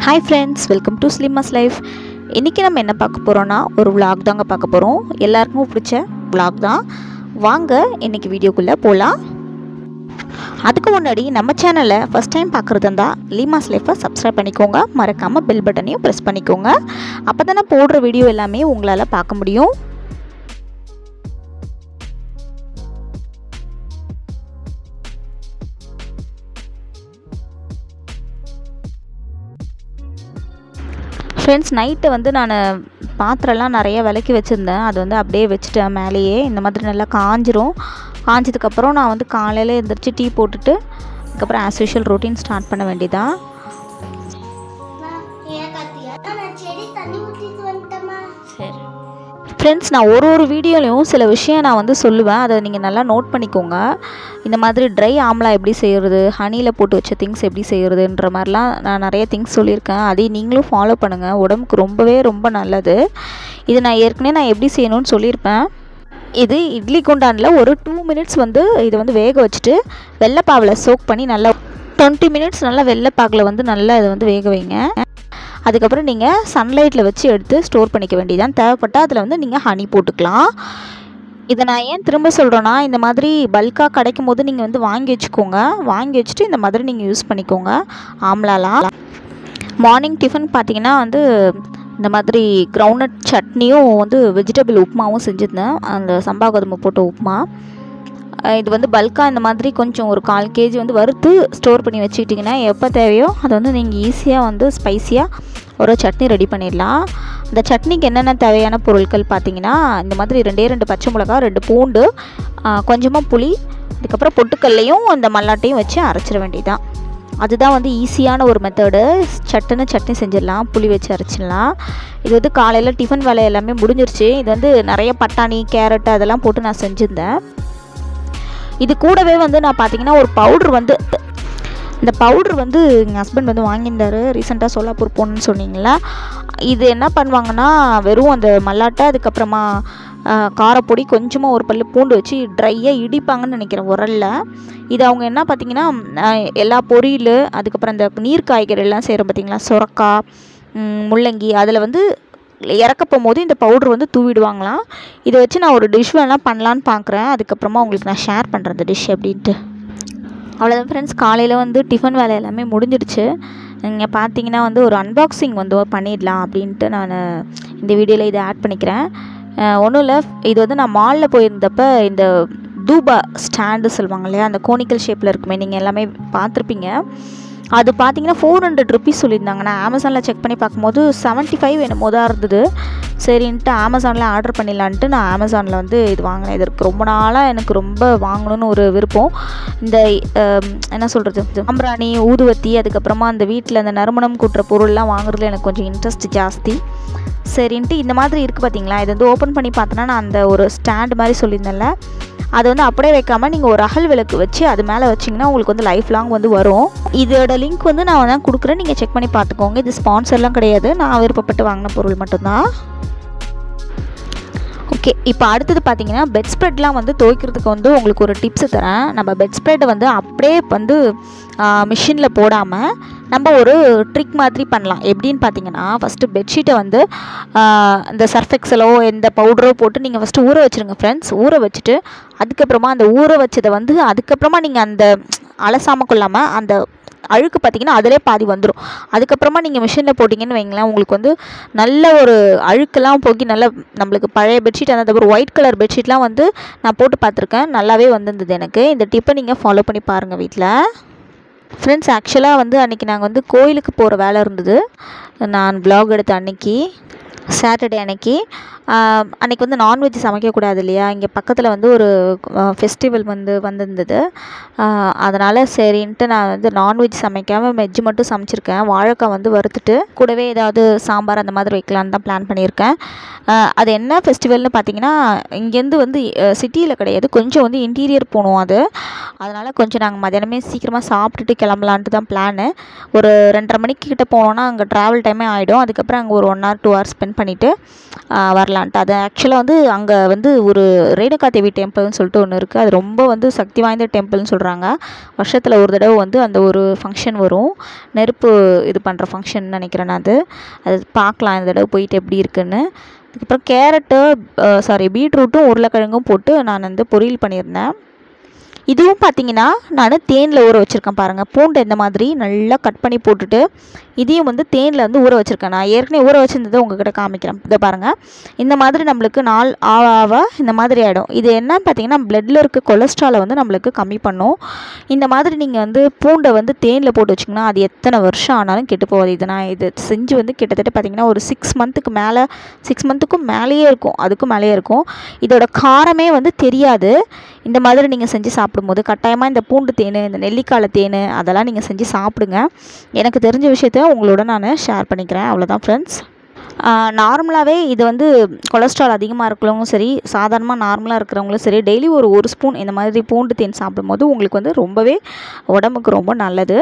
hi friends welcome to slimmers life இன்றைக்கி நம்ம என்ன பார்க்க போகிறோன்னா ஒரு vlog தாங்க பார்க்க போகிறோம் எல்லாருக்கும் பிடிச்ச vlog தான் வாங்க இன்றைக்கி வீடியோக்குள்ளே போகலாம் அதுக்கு முன்னாடி நம்ம சேனலை ஃபஸ்ட் டைம் பார்க்குறது இருந்தால் லீமாஸ் லைஃப்பை சப்ஸ்கிரைப் பண்ணிக்கோங்க மறக்காமல் பெல் பட்டனையும் ப்ரெஸ் பண்ணிக்கோங்க அப்போ தானே போடுற வீடியோ எல்லாமே உங்களால் பார்க்க முடியும் ஃப்ரெண்ட்ஸ் நைட்டு வந்து நான் பாத்திரம்லாம் நிறைய விளக்கி வச்சுருந்தேன் அது வந்து அப்படியே வச்சுட்டேன் மேலேயே இந்த மாதிரி நல்லா காஞ்சிரும் காஞ்சதுக்கப்புறம் நான் வந்து காலையில் எழுந்திரிச்சு டீ போட்டுட்டு அதுக்கப்புறம் ஆஸ் யூஷுவல் ரொட்டீன் ஸ்டார்ட் பண்ண வேண்டியதான் நான் செடி தண்ணி ஊற்றிட்டு வந்துட்டேம்மா சரி ஃப்ரெண்ட்ஸ் நான் ஒரு ஒரு வீடியோலையும் சில விஷயம் நான் வந்து சொல்லுவேன் அதை நீங்கள் நல்லா நோட் பண்ணிக்கோங்க இந்த மாதிரி ட்ரை ஆம்லா எப்படி செய்கிறது ஹனியில் போட்டு வச்ச திங்ஸ் எப்படி செய்கிறதுன்ற மாதிரிலாம் நான் நிறைய திங்ஸ் சொல்லியிருக்கேன் அதையும் நீங்களும் ஃபாலோ பண்ணுங்கள் உடம்புக்கு ரொம்பவே ரொம்ப நல்லது இது நான் ஏற்கனவே நான் எப்படி செய்யணும்னு சொல்லியிருப்பேன் இது இட்லி குண்டானில் ஒரு டூ மினிட்ஸ் வந்து இதை வந்து வேக வச்சுட்டு வெள்ளைப்பாவில் சோக் பண்ணி நல்லா டுவெண்ட்டி மினிட்ஸ் நல்லா வெள்ளைப்பாக்கில் வந்து நல்லா இதை வந்து வேக வைங்க அதுக்கப்புறம் நீங்கள் சன்லைட்டில் வச்சு எடுத்து ஸ்டோர் பண்ணிக்க வேண்டியதான் தேவைப்பட்டால் அதில் வந்து நீங்கள் ஹனி போட்டுக்கலாம் இதை நான் ஏன் திரும்ப சொல்கிறேன்னா இந்த மாதிரி பல்காக கிடைக்கும் போது நீங்கள் வந்து வாங்கி வச்சுக்கோங்க வாங்கி வச்சுட்டு இந்த மாதிரி நீங்கள் யூஸ் பண்ணிக்கோங்க ஆம்லாலாம் மார்னிங் டிஃபன் பார்த்தீங்கன்னா வந்து இந்த மாதிரி கிரவுண்ட்நட் சட்னியும் வந்து வெஜிடபிள் உப்புமாவும் செஞ்சுருந்தேன் அந்த சம்பா கோதுமை போட்ட உப்புமா அஹ் இது வந்து பல்காக இந்த மாதிரி கொஞ்சம் ஒரு கால் கேஜி வந்து வறுத்து ஸ்டோர் பண்ணி வச்சுக்கிட்டிங்கன்னா எப்போ தேவையோ அதை வந்து நீங்கள் ஈஸியாக வந்து ஸ்பைஸியாக ஒரு சட்னி ரெடி பண்ணிடலாம் அந்த சட்னிக்கு என்னென்ன தேவையான பொருட்கள் பார்த்தீங்கன்னா இந்த மாதிரி ரெண்டே ரெண்டு பச்சை மிளகா ரெண்டு பூண்டு கொஞ்சமாக புளி அதுக்கப்புறம் பொட்டுக்கல்லையும் அந்த மல்லாட்டையும் வச்சு அரைச்சிட வேண்டியதுதான் அதுதான் வந்து ஈஸியான ஒரு மெத்தடு சட்டுன்னு சட்னி செஞ்சிடலாம் புளி வச்சு அரைச்சிடலாம் இது வந்து காலையில் டிஃபன் வேலை எல்லாமே முடிஞ்சிருச்சு இது வந்து நிறைய பட்டாணி கேரட் அதெல்லாம் போட்டு நான் செஞ்சுருந்தேன் இது கூடவே வந்து நான் பார்த்தீங்கன்னா ஒரு பவுட்ரு வந்து இந்த பவுட்ரு வந்து எங்கள் ஹஸ்பண்ட் வந்து வாங்கியிருந்தாரு ரீசெண்டாக சோலாப்பூர் போகணுன்னு சொன்னீங்களா இது என்ன பண்ணுவாங்கன்னா வெறும் அந்த மல்லாட்டை அதுக்கப்புறமா ஆஹ், காரப்பொடி கொஞ்சமாக ஒரு பல்லு பூண்டு வச்சு ட்ரையாக இடிப்பாங்கன்னு நினைக்கிறேன் உரல்ல இது அவங்க என்ன பார்த்தீங்கன்னா ஆஹ், எல்லா பொரியல் அதுக்கப்புறம் இந்த நீர் காய்கறி எல்லாம் செய்கிறோம் பார்த்தீங்களா சுரக்காய் ம், முள்ளங்கி அதில் வந்து இறக்க போகும்போது இந்த பவுட்ரு வந்து தூவிடுவாங்களாம் இதை வச்சு நான் ஒரு டிஷ் வேணால் பண்ணலான்னு பார்க்குறேன் அதுக்கப்புறமா உங்களுக்கு நான் ஷேர் பண்ணுறேன் இந்த டிஷ் எப்படின்ட்டு அவ்வளோதான் ஃப்ரெண்ட்ஸ் காலையில் வந்து டிஃபன் வேலை எல்லாமே முடிஞ்சிடுச்சு நீங்கள் பார்த்தீங்கன்னா வந்து ஒரு அன்பாக்சிங் வந்து பண்ணிடலாம் அப்படின்ட்டு நான் இந்த வீடியோவில் இதை ஆட் பண்ணிக்கிறேன் ஒன்றும் இல்லை இது வந்து நான் மாலில் போயிருந்தப்ப இந்த தூபா ஸ்டாண்டு சொல்லுவாங்க இல்லையா அந்த கோனிக்கல் ஷேப்பில் இருக்குமே நீங்கள் எல்லாமே பார்த்துருப்பீங்க அது பார்த்தீங்கன்னா ஃபோர் ஹண்ட்ரட் ருபீஸ் சொல்லியிருந்தாங்க நான் அமேசானில் செக் பண்ணி பார்க்கும்போது செவன்ட்டி ஃபைவ் என்னமோ தான் இருந்தது சரின்ட்டு அமேசானில் ஆர்டர் பண்ணிடலான்ட்டு நான் அமேசானில் வந்து இது வாங்கினேன் இதற்கு ரொம்ப நாளாக எனக்கு ரொம்ப வாங்கணும்னு ஒரு விருப்பம் இந்த அம், என்ன சொல்கிறது சாம்பிராணி ஊதுவத்தி அதுக்கப்புறமா அந்த வீட்டில் அந்த நறுமணம் கூட்டுற பொருள்லாம் வாங்குறதுல எனக்கு கொஞ்சம் இன்ட்ரெஸ்ட் ஜாஸ்தி சரின்ட்டு இந்த மாதிரி இருக்குது பார்த்தீங்களா இது வந்து ஓப்பன் பண்ணி பார்த்தோன்னா நான் அந்த ஒரு ஸ்டாண்ட் மாதிரி சொல்லியிருந்தேன்ல அது வந்து அப்படியே வைக்காமல் நீங்கள் ஒரு அகல் விளக்கு வச்சு அது மேலே வச்சிங்கன்னா உங்களுக்கு வந்து லைஃப் லாங் வந்து வரும் இதோட லிங்க் வந்து நான் தான் கொடுக்குறேன் நீங்கள் செக் பண்ணி பார்த்துக்கோங்க இது ஸ்பான்சர்லாம் கிடையாது நான் விருப்பப்பட்டு வாங்கின பொருள் மட்டும்தான் ஓகே இப்போ அடுத்தது பார்த்தீங்கன்னா பெட் ஸ்ப்ரெட்லாம் வந்து துவைக்கிறதுக்கு வந்து உங்களுக்கு ஒரு டிப்ஸ் தரேன் நம்ம பெட் ஸ்ப்ரெட்டை வந்து அப்படியே வந்து மிஷினில் போடாமல் நம்ம ஒரு ட்ரிக் மாதிரி பண்ணலாம் எப்படின்னு பார்த்தீங்கன்னா ஃபஸ்ட்டு பெட்ஷீட்டை வந்து ஆ, இந்த சர்ஃபெக்சலோ எந்த பவுடரோ போட்டு நீங்கள் ஃபஸ்ட்டு ஊற வச்சுருங்க ஃப்ரெண்ட்ஸ் ஊற வச்சுட்டு அதுக்கப்புறமா அந்த ஊற வச்சதை வந்து அதுக்கப்புறமா நீங்கள் அந்த அலசாமல் கொள்ளாமல் அந்த அழுக்கு பார்த்தீங்கன்னா அதிலே பாதி வந்துடும் அதுக்கப்புறமா நீங்கள் மிஷினில் போட்டிங்கன்னு வைங்களேன் உங்களுக்கு வந்து நல்ல ஒரு அழுக்கெல்லாம் போக்கி நல்ல நம்மளுக்கு பழைய பெட்ஷீட் அந்த ஒரு ஒயிட் கலர் பெட்ஷீட்லாம் வந்து நான் போட்டு பார்த்துருக்கேன் நல்லாவே வந்திருந்தது எனக்கு இந்த டிப்பை நீங்கள் ஃபாலோ பண்ணி பாருங்கள் வீட்டில் ஃப்ரெண்ட்ஸ் ஆக்சுவலாக வந்து அன்றைக்கி நாங்கள் வந்து கோயிலுக்கு போகிற வேலை இருந்தது நான் vlog எடுத்த அன்னைக்கு சாட்டர்டே அன்னைக்கு ஆஹ், அன்னைக்கு வந்து நான்வெஜ் சமைக்கக்கூடாது இல்லையா இங்கே பக்கத்தில் வந்து ஒரு ஃபெஸ்டிவல் வந்து வந்திருந்தது அதனால் சரின்ட்டு நான் வந்து நான்வெஜ் சமைக்காமல் வெஜ் மட்டும் சமைச்சிருக்கேன் வாழைக்காய் வந்து வறுத்துட்டு கூடவே ஏதாவது சாம்பார் அந்த மாதிரி வைக்கலான்னு தான் பிளான் பண்ணியிருக்கேன் ஆஹ், அது என்ன ஃபெஸ்டிவல்னு பார்த்தீங்கன்னா இங்கேருந்து வந்து சிட்டியில் கிடையாது கொஞ்சம் வந்து இன்டீரியர் போகணும் அது அதனால் கொஞ்சம் நாங்கள் மதியானமே சீக்கிரமாக சாப்பிட்டுட்டு கிளம்பலான்ட்டு தான் பிளானு ஒரு ரெண்டரை மணிக்கு கிட்ட போனோன்னா அங்கே ட்ராவல் டைமே ஆகிடும் அதுக்கப்புறம் அங்கே ஒரு one hour two hours spend பண்ணிவிட்டு வரலான்ட்டு அது ஆக்சுவலாக வந்து அங்கே வந்து ஒரு ரேணுகா தேவி டெம்பிள்னு சொல்லிட்டு ஒன்று இருக்குது அது ரொம்ப வந்து சக்தி வாய்ந்த டெம்பிள்னு சொல்கிறாங்க வருஷத்தில் ஒரு தடவை வந்து அந்த ஒரு ஃபங்க்ஷன் வரும் நெருப்பு இது பண்ணுற ஃபங்க்ஷன் நினைக்கிறேன் நான் அது அது பார்க்கலாம் இந்த தடவை போயிட்டு எப்படி இருக்குன்னு அதுக்கப்புறம் கேரட்டு சாரி பீட்ரூட்டும் உருளைக்கிழங்கும் போட்டு நான் வந்து பொரியல் பண்ணியிருந்தேன் இதுவும் பார்த்தீங்கன்னா நான் தேனில் ஊற வச்சுருக்கேன் பாருங்கள் பூண்டு இந்த மாதிரி நல்லா கட் பண்ணி போட்டுட்டு இதையும் வந்து தேனில் வந்து ஊற வச்சுருக்கேன் நான் ஏற்கனவே ஊற வச்சுருந்ததை உங்ககிட்ட காமிக்கிறேன் இதை பாருங்கள் இந்த மாதிரி நம்மளுக்கு நாள் ஆவ ஆவ இந்த மாதிரி ஆகிடும் இது என்னன்னு பார்த்தீங்கன்னா பிளட்டில் இருக்க கொலஸ்ட்ராலை வந்து நம்மளுக்கு கம்மி பண்ணும் இந்த மாதிரி நீங்கள் வந்து பூண்டை வந்து தேனில் போட்டு வச்சிங்கன்னா அது எத்தனை வருஷம் ஆனாலும் கெட்டு போகாது இது நான் இது செஞ்சு வந்து கிட்டத்தட்ட பார்த்தீங்கன்னா ஒரு சிக்ஸ் மந்த்துக்கு மேலே சிக்ஸ் மந்த்துக்கும் மேலேயே இருக்கும் அதுக்கும் மேலேயே இருக்கும் இதோட காரமே வந்து தெரியாது இந்த மாதிரி நீங்கள் செஞ்சு சாப்பிடும்போது கட்டாயமாக இந்த பூண்டு தேன் இந்த நெல்லிக்காய் தேன் அதெல்லாம் நீங்கள் செஞ்சு சாப்பிடுங்க எனக்கு தெரிஞ்ச விஷயத்த உங்களோட நான் ஷேர் பண்ணிக்கிறேன் அவ்வளோதான் ஃப்ரெண்ட்ஸ் நார்மலாகவே இது வந்து கொலஸ்ட்ரால் அதிகமாக இருக்கிறவங்களும் சரி சாதாரணமாக நார்மலாக இருக்கிறவங்களும் சரி டெய்லி ஒரு ஒரு ஸ்பூன் இந்த மாதிரி பூண்டு தேன் சாப்பிடும்போது உங்களுக்கு வந்து ரொம்பவே உடம்புக்கு ரொம்ப நல்லது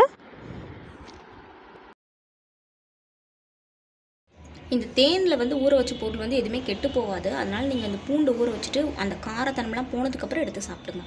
இந்த தேனில் வந்து ஊற வச்ச பொருள் வந்து எதுவுமே கெட்டு போகாது அதனால் நீங்கள் அந்த பூண்டு ஊற வச்சுட்டு அந்த காரத்தன்மைலாம் போனதுக்கப்புறம் எடுத்து சாப்பிடுங்க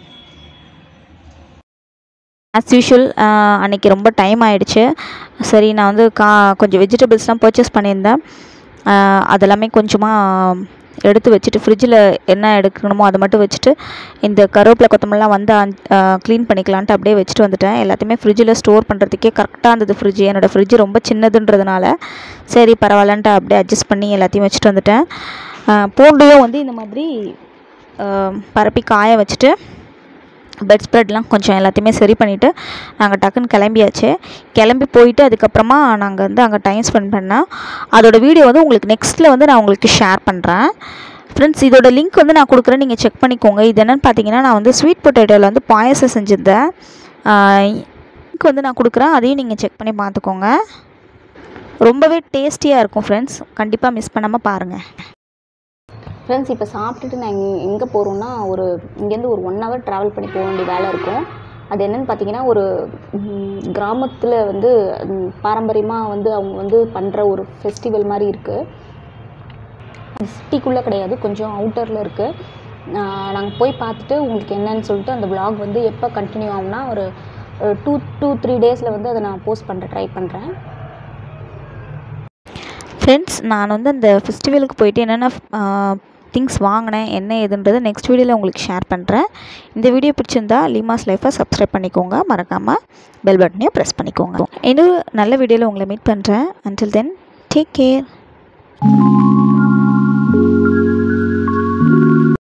ஆஸ் யூஷுவல் அன்றைக்கி ரொம்ப டைம் ஆயிடுச்சு சரி நான் வந்து கா கொஞ்சம் வெஜிடபிள்ஸ்லாம் பர்ச்சேஸ் பண்ணியிருந்தேன் ஆஹ் அதெல்லாமே கொஞ்சமாக எடுத்து வச்சுட்டு ஃப்ரிட்ஜில் என்ன எடுக்கணுமோ அதை மட்டும் வச்சுட்டு இந்த கருவேப்பிலை கொத்தமல்லாம் வந்து க்ளீன் பண்ணிக்கலான்ட்டு அப்படியே வச்சுட்டு வந்துட்டேன் எல்லாத்தையுமே ஃப்ரிட்ஜில் ஸ்டோர் பண்ணுறதுக்கே கரெக்டாக இருந்தது ஃப்ரிட்ஜ் என்னோடய ஃப்ரிட்ஜ் ரொம்ப சின்னதுன்றதுனால சரி பரவாயில்லன்ட்டு அப்படியே அட்ஜஸ்ட் பண்ணி எல்லாத்தையும் வச்சுட்டு வந்துட்டேன் ஆஹ் பூண்டையும் வந்து இந்த மாதிரி ஆஹ் பரப்பி காய வச்சுட்டு பெட் ஸ்ப்ரெட்லாம் கொஞ்சம் எல்லாத்தையுமே சரி பண்ணிவிட்டு நாங்கள் டக்குன்னு கிளம்பியாச்சு கிளம்பி போயிட்டு அதுக்கப்புறமா நாங்கள் வந்து அங்கே டைம் ஸ்பெண்ட் பண்ணோம் அதோட வீடியோ வந்து உங்களுக்கு நெக்ஸ்ட்டில் வந்து நான் உங்களுக்கு ஷேர் பண்ணுறேன் ஃப்ரெண்ட்ஸ் இதோட லிங்க் வந்து நான் கொடுக்குறேன் நீங்கள் செக் பண்ணிக்கோங்க இது என்னென்னு பார்த்தீங்கன்னா நான் வந்து ஸ்வீட் பொட்டேட்டோவில் வந்து பாயசம் செஞ்சுருந்தேன் லிங்க் வந்து நான் கொடுக்குறேன் அதையும் நீங்கள் செக் பண்ணி பார்த்துக்கோங்க ரொம்பவே டேஸ்டியாக இருக்கும் ஃப்ரெண்ட்ஸ் கண்டிப்பாக மிஸ் பண்ணாமல் பாருங்கள் ஃப்ரெண்ட்ஸ் இப்போ சாப்பிட்டுட்டு நான் எங்கே எங்கே போகிறோன்னா ஒரு இங்கேருந்து ஒரு ஒன் ஹவர் ட்ராவல் பண்ணி போக வேண்டிய வேலை இருக்கும் அது என்னென்னு பார்த்தீங்கன்னா ஒரு கிராமத்தில் வந்து பாரம்பரியமாக வந்து அவங்க வந்து பண்ணுற ஒரு ஃபெஸ்டிவல் மாதிரி இருக்குது சிட்டிக்குள்ளே கிடையாது கொஞ்சம் அவுட்டரில் இருக்குது நாங்கள் போய் பார்த்துட்டு உங்களுக்கு என்னன்னு சொல்லிட்டு அந்த vlog வந்து எப்போ கண்டினியூ ஆகும்னா ஒரு டூ டூ த்ரீ டேஸில் வந்து அதை நான் போஸ்ட் பண்ணுற ட்ரை பண்ணுறேன் ஃப்ரெண்ட்ஸ் நான் வந்து அந்த ஃபெஸ்டிவலுக்கு போயிட்டு என்னென்ன திங்ஸ் வாங்கினேன் என்ன ஏதுன்றதை நெக்ஸ்ட் வீடியோவில் உங்களுக்கு ஷேர் பண்ணுறேன் இந்த வீடியோ பிடிச்சிருந்தா லீமாஸ் லைஃப்பை சப்ஸ்கிரைப் பண்ணிக்கோங்க மறக்காமல் பெல் பட்டனையும் ப்ரெஸ் பண்ணிக்கோங்க இன்னொரு நல்ல வீடியோவில் உங்களை மீட் பண்ணுறேன் அன்டில் தென் டேக் கேர்